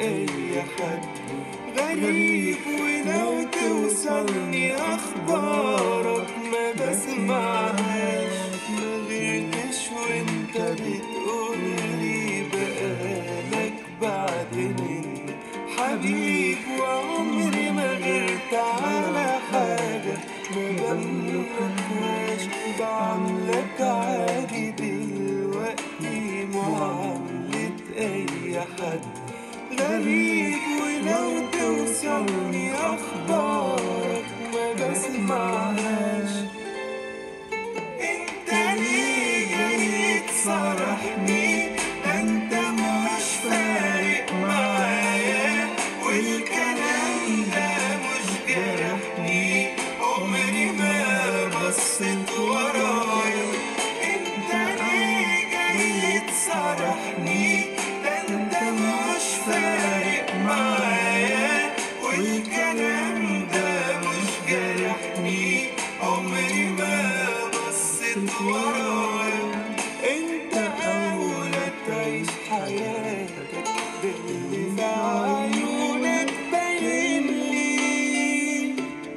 أي حد غريب ولو توصلني أخبارك ما بسمعهاش ما غيرتش وانت بتقولي بقالك بعد مني حبيب وعمري ما غيرت على حاجة ما بملكهاش بعملك عادي دلوقتي معاملة أي حد غريب ولو توصلني أخبارك ما بسمعهاش انت ليه جاي تصارحني ده انت مش فارق معايا والكلام ده مش جرحني عمري ما بصيت ورايا انت ليه جاي تصارحني ده انت مش فارق معايا والكلام ده مش جرحني عمري ما بصيت ورايا انت اولى تعيش حياتك باللي في عيونك باين لي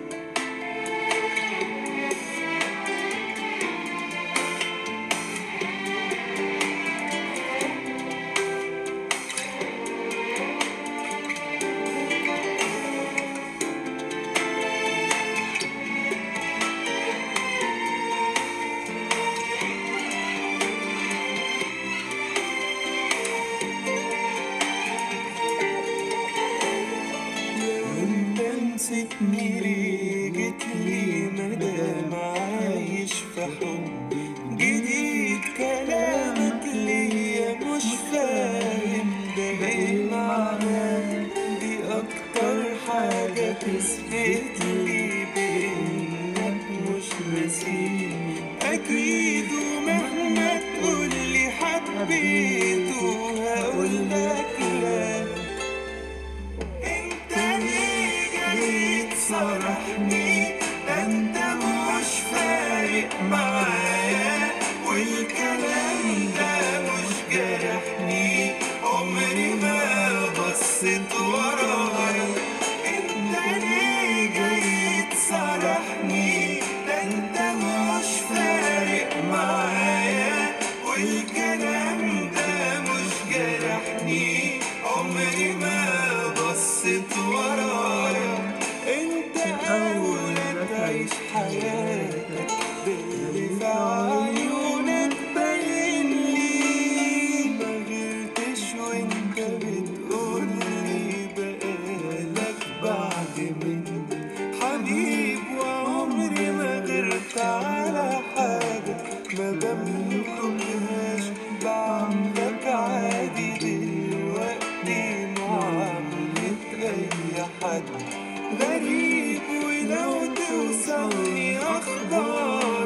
وانت نسيتني ليه جيت لي مدام عايش في حب جديد كلامك ليا مش فاهم ده ايه معناه دي اكتر حاجة تثبت لي بانك مش نسيني اكيد ومهما تقولي حبيته هقولك لا انت ليه جاي تصارحني ده انت مش فارق معايا والكلام ده مش جرحني عمري ما بصيت ورايا انت ليه جاي تصارحني ده انت مش فارق معايا والكلام ده مش جرحني عمري ما بصيت ورايا انت اولى تعيش حياتك باللي في عيونك باين لي ما غيرتش وانت بتقولي بقالك بعد مني حبيب وعمري ما غيرت على حاجة ما بملكهاش بعملك عادي دلوقتي معاملة أي حد غريب ولو توصلني أخبار